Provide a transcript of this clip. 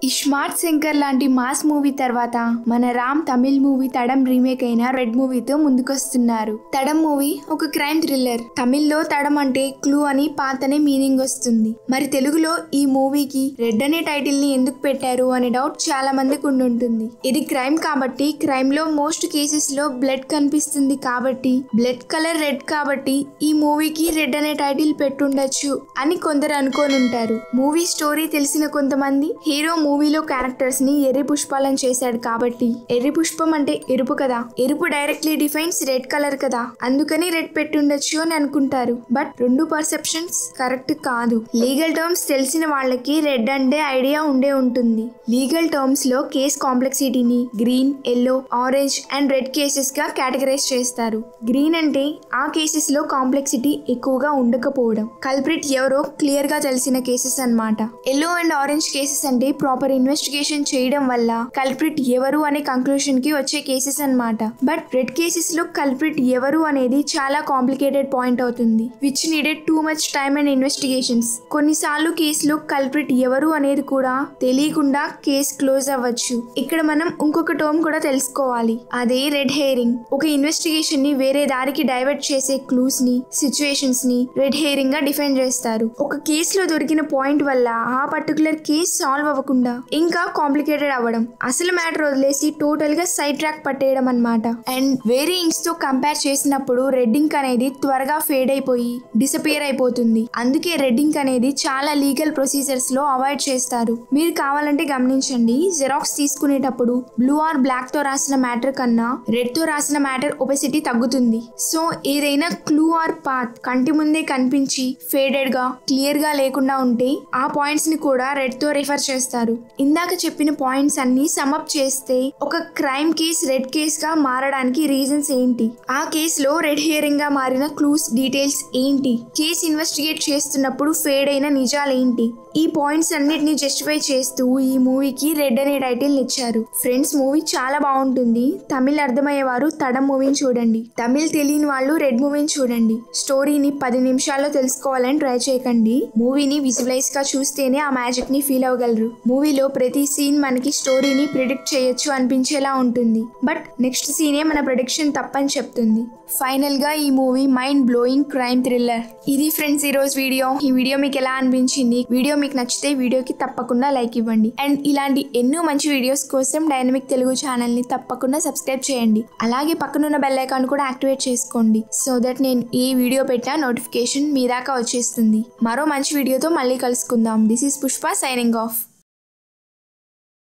ఇష్మార్ట్ శంకర్ లాంటి mass movie తర్వాత మన రామ్ తమిళ్ మూవీ తడం రీమేక్ అయిన రెడ్ మూవీతో ముందుకొస్తున్నారు తడం మూవీ ఒక క్రైమ్ థ్రిల్లర్ తమిళ్లో తడం అంటే క్లూ అని పాతనే మీనింగ్ వస్తుంది మరి తెలుగులో ఈ మూవీకి రెడ్ అనే టైటిల్ ని ఎందుకు పెట్టారు అనే డౌట్ చాలా మందికి ఉండుంటుంది ఇది క్రైమ్ కాబట్టి క్రైమ్ లో మోస్ట్ కేసెస్ లో బ్లడ్ కనిపిస్తుంది కాబట్టి బ్లడ్ కలర్ రెడ్ కాబట్టి ఈ మూవీకి రెడ్ అనే టైటిల్ పెట్టుండొచ్చు అని కొందరు అనుకోని ఉంటారు మూవీ స్టోరీ తెలిసిన కొంతమంది హీరో మూవీలో క్యారెక్టర్స్ ని ఎర్రి పుష్పాలను చేశాడు కాబట్టి ఎర్రి పుష్పం అంటే ఎరుపు కదా ఎరుపు డైరెక్ట్లీ డిఫైన్స్ రెడ్ కలర్ కదా అందుకని రెడ్ పెట్టుండొచ్చు అని అనుకుంటారు బట్ రెండు పర్సెప్షన్స్ కరెక్ట్ కాదు లీగల్ టర్మ్స్ తెలిసిన వాళ్ళకి రెడ్ అంటే ఐడియా ఉండే ఉంటుంది లీగల్ టర్మ్స్ లో కేస్ కాంప్లెక్సిటీని green yellow orange and red cases గా కేటగరైజ్ చేస్తారు గ్రీన్ అంటే ఆ కేసెస్ లో కాంప్లెక్సిటీ ఎక్కువగా ఉండకపోవడం కల్ప్రిట్ ఎవరో క్లియర్ గా తెలిసిన కేసెస్ అన్నమాట ఎల్లో అండ్ ఆరెంజ్ కేసెస్ అంటే ప్రాపర్ ఇన్వెస్టిగేషన్ చేయడం వల్ల కల్ప్రిట్ ఎవరు అనే కంక్లూషన్ కి వచ్చే కేసెస్ అన్నమాట బట్ రెడ్ కేసెస్ లో కల్ప్రిట్ ఎవరు అనేది చాలా కాంప్లికేటెడ్ పాయింట్ అవుతుంది which needed too much time and investigations కొన్నిసార్లు కేసులో కల్ప్రిట్ ఎవరు అనేది కూడా తెలియకుండా కేసు క్లోజ్ అవ్వచ్చు ఇక్కడ మనం ఇంకొక టర్మ్ కూడా తెలుసుకోవాలి అదే రెడ్ హెయిరింగ్ ఒక ఇన్వెస్టిగేషన్ ని వేరే దారికి డైవర్ట్ చేసే క్లూస్ ని సిచ్యువేషన్స్ ని రెడ్ హెయిరింగ్ గా డిఫైన్ చేస్తారు ఒక కేసులో దొరికిన పాయింట్ వల్ల ఆ పర్టికులర్ కేస్ సాల్వ్ అవ్వకుండా ఇంకా కాంప్లికేటెడ్ అవ్వడం అసలు మ్యాటర్ వదిలేసి టోటల్ గా సైడ్ ట్రాక్ పట్టేయడం అనమాట అండ్ వేరే ఇంక్స్ తో కంపేర్ చేసినప్పుడు రెడ్ ఇంక్ అనేది త్వరగా ఫేడ్ అయిపోయి డిసపియర్ అయిపోతుంది అందుకే రెడ్ ఇంక్ అనేది చాలా లీగల్ ప్రొసీజర్స్ లో అవాయిడ్ చేస్తారు మీరు కావాలంటే గమనించండి జెరాక్స్ తీసుకునేటప్పుడు బ్లూ ఆర్ బ్లాక్ తో రాసిన మ్యాటర్ కన్నా రెడ్ తో రాసిన మ్యాటర్ ఒబెసిటీ తగ్గుతుంది సో ఏదైనా క్లూ ఆర్ పాత్ కంటి ముందే కనిపించి ఫేడెడ్ గా క్లియర్ గా లేకుండా ఉంటే ఆ పాయింట్స్ ని కూడా రెడ్ తో రిఫర్ చేస్తారు ఇందాక చెప్పిన పాయింట్స్ అన్ని సమప్ చేస్తే ఒక క్రైమ్ కేస్ రెడ్ కేస్ గా మారడానికి రీజన్స్ ఏంటి ఆ కేసులో రెడ్ హియరింగ్ గా మారిన క్లూస్ డీటెయిల్స్ ఏంటి కేసు ఇన్వెస్టిగేట్ చేస్తున్నప్పుడు ఫేడ్ అయిన నిజాలేంటి ఈ పాయింట్స్ అన్నిటిని జస్టిఫై చేస్తూ ఈ మూవీకి రెడ్ అనే టైటిల్ ఇచ్చారు ఫ్రెండ్స్ మూవీ చాలా బాగుంటుంది తమిళ్ అర్థమయ్యేవారు తడం మూవీని చూడండి తమిళ్ తెలియని వాళ్ళు రెడ్ మూవీని చూడండి స్టోరీని పది నిమిషాల్లో తెలుసుకోవాలని ట్రై చేయకండి మూవీని విజువలైజ్ గా చూస్తేనే ఆ మ్యాజిక్ ని ఫీల్ అవ్వగలరు మూవీలో ప్రతి సీన్ మనకి స్టోరీని ప్రిడిక్ట్ చేయొచ్చు అనిపించేలా ఉంటుంది బట్ నెక్స్ట్ సీనే మన ప్రిడిక్షన్ తప్పని చెప్తుంది ఫైనల్ గా ఈ movie mind blowing crime thriller ఇది ఫ్రెండ్స్ ఈ రోజు వీడియో ఈ వీడియో మీకు ఎలా అనిపించింది వీడియో మీకు నచ్చితే వీడియోకి తప్పకుండా లైక్ ఇవ్వండి అండ్ ఇలాంటి ఎన్నో మంచి వీడియోస్ కోసం డైనమిక్ తెలుగు ఛానల్ ని తప్పకుండా సబ్స్క్రైబ్ చేయండి అలాగే పక్కనున్న బెల్ ఐకాన్ కూడా యాక్టివేట్ చేసుకోండి సో దట్ నేను ఏ వీడియో పెట్టినా నోటిఫికేషన్ మీ దాకా వచ్చేస్తుంది మరో మంచి వీడియోతో మళ్ళీ కలుసుకుందాం this is Pushpa signing of